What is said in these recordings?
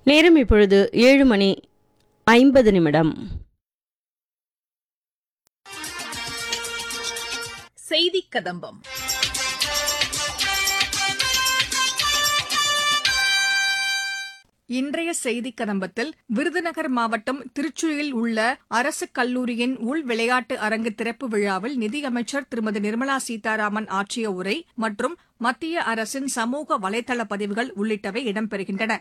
நேரம் இப்பொழுது ஏழு மணி ஐம்பது நிமிடம் செய்திக் கதம்பம் இன்றைய செய்திக் கதம்பத்தில் விருதுநகர் மாவட்டம் திருச்சுழியில் உள்ள அரசு கல்லூரியின் உள் விளையாட்டு அரங்கு திறப்பு விழாவில் நிதியமைச்சர் திருமதி நிர்மலா சீதாராமன் ஆற்றிய உரை மற்றும் மத்திய அரசின் சமூக வலைதள பதிவுகள் உள்ளிட்டவை இடம்பெறுகின்றன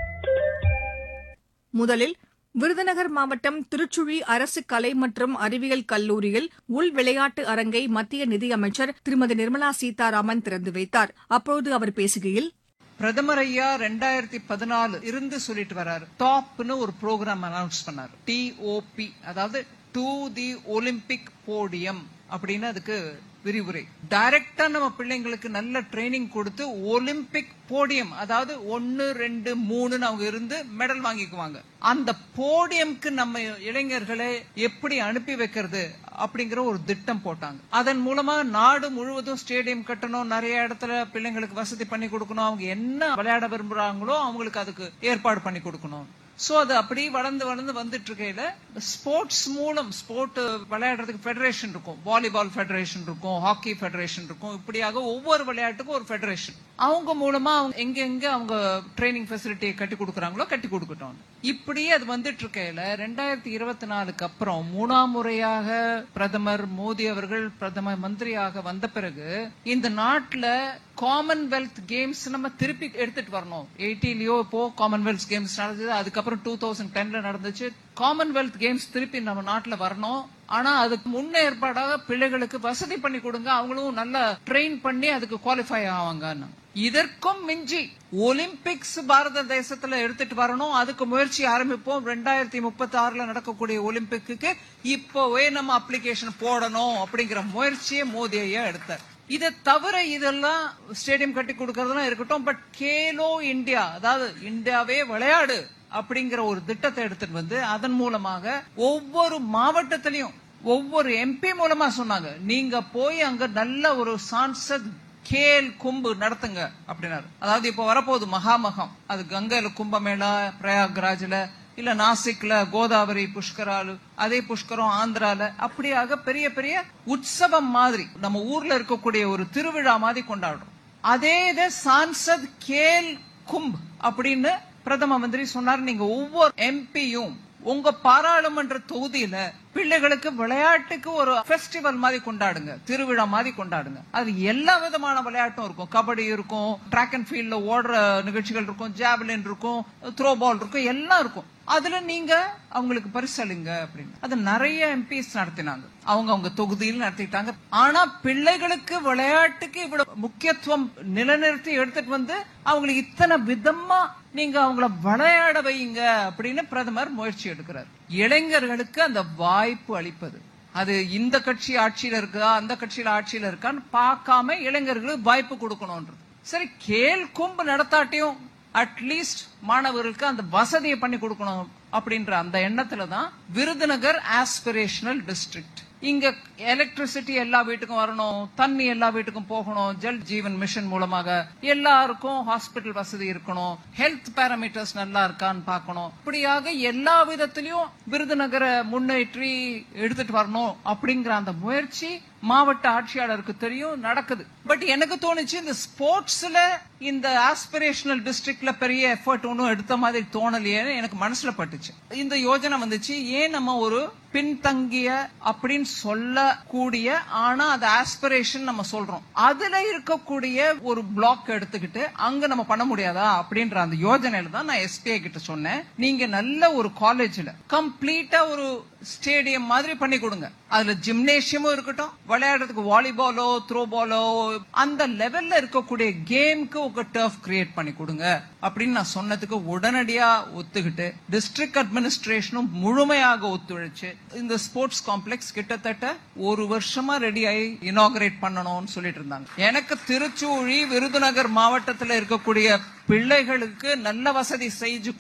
முதலில் விருதுநகர் மாவட்டம் திருச்சுழி அரசு கலை மற்றும் அறிவியல் கல்லூரியில் உள் விளையாட்டு அரங்கை மத்திய நிதியமைச்சர் திருமதி நிர்மலா சீதாராமன் திறந்து வைத்தார் அப்போது அவர் பேசுகையில் பிரதமர் ஐயா ரெண்டாயிரத்தி பதினாலு இருந்து சொல்லிட்டு வர்றாரு டாப்னு ஒரு ப்ரோக்ராம் அனௌன்ஸ் பண்ணாரு டிஓபி அதாவது டு தி ஒலிம்பிக் போடியம் அப்படின்னு அதுக்கு விரிவுரை டைரக்டா நம்ம பிள்ளைங்களுக்கு நல்ல ட்ரைனிங் கொடுத்து ஒலிம்பிக் போடியம் அதாவது ஒன்னு ரெண்டு மூணுன்னு அவங்க இருந்து மெடல் வாங்கிக்குவாங்க அந்த போடியம்க்கு நம்ம இளைஞர்களை எப்படி அனுப்பி வைக்கிறது அப்படிங்கிற ஒரு திட்டம் போட்டாங்க அதன் மூலமா நாடு முழுவதும் ஸ்டேடியம் கட்டணும் நிறைய இடத்துல பிள்ளைங்களுக்கு வசதி பண்ணி கொடுக்கணும் அவங்க என்ன விளையாட விரும்புறாங்களோ அவங்களுக்கு அதுக்கு ஏற்பாடு பண்ணி கொடுக்கணும் சோ அது அப்படி வளர்ந்து வளர்ந்து வந்துட்டு இருக்கையில ஸ்போர்ட்ஸ் மூலம் ஸ்போர்ட் விளையாடுறதுக்கு ஃபெடரேஷன் இருக்கும் வாலிபால் ஃபெடரேஷன் இருக்கும் ஹாக்கி ஃபெடரேஷன் இருக்கும் இப்படியாக ஒவ்வொரு விளையாட்டுக்கும் ஒரு ஃபெடரேஷன் அவங்க மூலமா அவங்க எங்க எங்க அவங்க ட்ரைனிங் ஃபெசிலிட்டியை கட்டி கொடுக்குறாங்களோ கட்டி கொடுக்கட்டும் இப்படி அது வந்துட்டு இருக்கையில ரெண்டாயிரத்தி இருபத்தி நாலுக்கு அப்புறம் மூணாம் முறையாக பிரதமர் மோடி அவர்கள் பிரதம மந்திரியாக வந்த பிறகு இந்த நாட்டுல காமன்வெல்த் கேம்ஸ் நம்ம திருப்பி எடுத்துட்டு வரணும் எயிட்டிலயோ இப்போ காமன்வெல்த் கேம்ஸ் நடந்தது அதுக்கப்புறம் டூ தௌசண்ட் டென்ல நடந்துச்சு காமன்வெல்த் கேம்ஸ் திருப்பி நம்ம நாட்டுல வரணும் ஆனா அதுக்கு முன்னேற்பாடாக பிள்ளைகளுக்கு வசதி பண்ணி கொடுங்க அவங்களும் நல்லா ட்ரெயின் பண்ணி அதுக்கு குவாலிஃபை ஆவாங்க இதற்கும் மிஞ்சி ஒலிம்பிக்ஸ் பாரத தேசத்துல எடுத்துட்டு வரணும் அதுக்கு முயற்சி ஆரம்பிப்போம் ரெண்டாயிரத்தி முப்பத்தி ஆறுல நடக்கக்கூடிய ஒலிம்பிக்கு இப்போவே நம்ம அப்ளிகேஷன் போடணும் அப்படிங்கிற முயற்சியை மோடி ஐயா எடுத்தார் இதை தவிர இதெல்லாம் ஸ்டேடியம் கட்டி கொடுக்கறதுலாம் இருக்கட்டும் பட் கேலோ இந்தியா அதாவது இந்தியாவே விளையாடு அப்படிங்கிற ஒரு திட்டத்தை எடுத்துட்டு வந்து அதன் மூலமாக ஒவ்வொரு மாவட்டத்திலையும் ஒவ்வொரு எம்பி மூலமா சொன்னாங்க நீங்க போய் அங்க நல்ல ஒரு சான்சத் கேல் கும்பு நடத்துங்க அப்படின்னாரு அதாவது இப்ப வரப்போகுது மகாமகம் அது கங்கையில கும்பமேளா பிரயாக்ராஜ்ல இல்ல நாசிக்ல கோதாவரி புஷ்கராலு அதே புஷ்கரம் ஆந்திரால அப்படியாக பெரிய பெரிய உற்சவம் மாதிரி நம்ம ஊர்ல இருக்கக்கூடிய ஒரு திருவிழா மாதிரி கொண்டாடுறோம் அதே இதை சான்சத் கேல் கும்ப் அப்படின்னு பிரதம மந்திரி சொன்னார் நீங்க ஒவ்வொரு எம்பியும் உங்க பாராளுமன்ற தொகுதியில பிள்ளைகளுக்கு விளையாட்டுக்கு ஒரு ஃபெஸ்டிவல் மாதிரி கொண்டாடுங்க திருவிழா மாதிரி கொண்டாடுங்க அது எல்லா விதமான விளையாட்டும் இருக்கும் கபடி இருக்கும் ட்ராக் அண்ட் ஃபீல்ட்ல ஓடுற நிகழ்ச்சிகள் இருக்கும் ஜாவலின் இருக்கும் த்ரோ பால் இருக்கும் எல்லாம் இருக்கும் அதுல நீங்க அவங்களுக்கு பரிசளிங்க அப்படின்னு அது நிறைய எம்பிஸ் நடத்தினாங்க அவங்க அவங்க தொகுதியில் நடத்திட்டாங்க ஆனா பிள்ளைகளுக்கு விளையாட்டுக்கு இவ்வளவு முக்கியத்துவம் நிலைநிறுத்தி எடுத்துட்டு வந்து அவங்களுக்கு இத்தனை விதமா நீங்க அவங்கள விளையாட வைங்க அப்படின்னு பிரதமர் முயற்சி எடுக்கிறார் இளைஞர்களுக்கு அந்த வாய்ப்பு அளிப்பது அது இந்த கட்சி ஆட்சியில இருக்கா அந்த கட்சியில ஆட்சியில இருக்கான்னு பார்க்காம இளைஞர்களுக்கு வாய்ப்பு கொடுக்கணும்ன்றது சரி கேள் கும்பு நடத்தாட்டியும் அட்லீஸ்ட் மாணவர்களுக்கு அந்த வசதியை பண்ணி கொடுக்கணும் அப்படின்ற அந்த எண்ணத்துல தான் விருதுநகர் ஆஸ்பிரேஷனல் டிஸ்ட்ரிக்ட் இங்க எலக்ட்ரிசிட்டி எல்லா வீட்டுக்கும் வரணும் தண்ணி எல்லா வீட்டுக்கும் போகணும் ஜல் ஜீவன் மிஷன் மூலமாக எல்லாருக்கும் ஹாஸ்பிட்டல் வசதி இருக்கணும் ஹெல்த் பேராமீட்டர்ஸ் நல்லா இருக்கான்னு பார்க்கணும் இப்படியாக எல்லா விதத்திலையும் விருதுநகரை முன்னேற்றி எடுத்துட்டு வரணும் அப்படிங்கிற அந்த முயற்சி மாவட்ட ஆட்சியாளருக்கு தெரியும் நடக்குது பட் எனக்கு தோணுச்சு இந்த ஸ்போர்ட்ஸ்ல இந்த ஆஸ்பிரேஷனல் டிஸ்ட்ரிக்ட்ல பெரிய எஃபர்ட் ஒன்றும் எடுத்த மாதிரி தோணலையேன்னு எனக்கு மனசுல பட்டுச்சு இந்த யோஜனை வந்துச்சு ஏன் நம்ம ஒரு பின்தங்கிய அப்படின்னு சொல்லக்கூடிய ஆனா அது ஆஸ்பிரேஷன் நம்ம சொல்றோம் அதுல இருக்கக்கூடிய ஒரு பிளாக் எடுத்துக்கிட்டு அங்க நம்ம பண்ண முடியாதா அப்படின்ற அந்த யோஜனையில தான் நான் எஸ்பிஐ கிட்ட சொன்னேன் நீங்க நல்ல ஒரு காலேஜ்ல கம்ப்ளீட்டா ஒரு ஸ்டேடியம் மாதிரி பண்ணி கொடுங்க அதுல ஜிம்னேஷியமும் இருக்கட்டும் விளையாடுறதுக்கு வாலிபாலோ த்ரோ பாலோ அந்த லெவல்ல இருக்கக்கூடிய கேம்க்கு ஒரு டர்ஃப் கிரியேட் பண்ணி கொடுங்க அப்படின்னு நான் சொன்னதுக்கு உடனடியா ஒத்துக்கிட்டு டிஸ்ட்ரிக்ட் அட்மினிஸ்ட்ரேஷனும் முழுமையாக ஒத்துழைச்சு இந்த ஸ்போர்ட்ஸ் காம்ப்ளெக்ஸ் கிட்டத்தட்ட ஒரு வருஷமா ரெடி ஆகி இனாகரேட் பண்ணணும்னு சொல்லிட்டு இருந்தாங்க எனக்கு திருச்சூழி விருதுநகர் மாவட்டத்தில் இருக்கக்கூடிய பிள்ளைகளுக்கு நல்ல வசதி செஞ்சு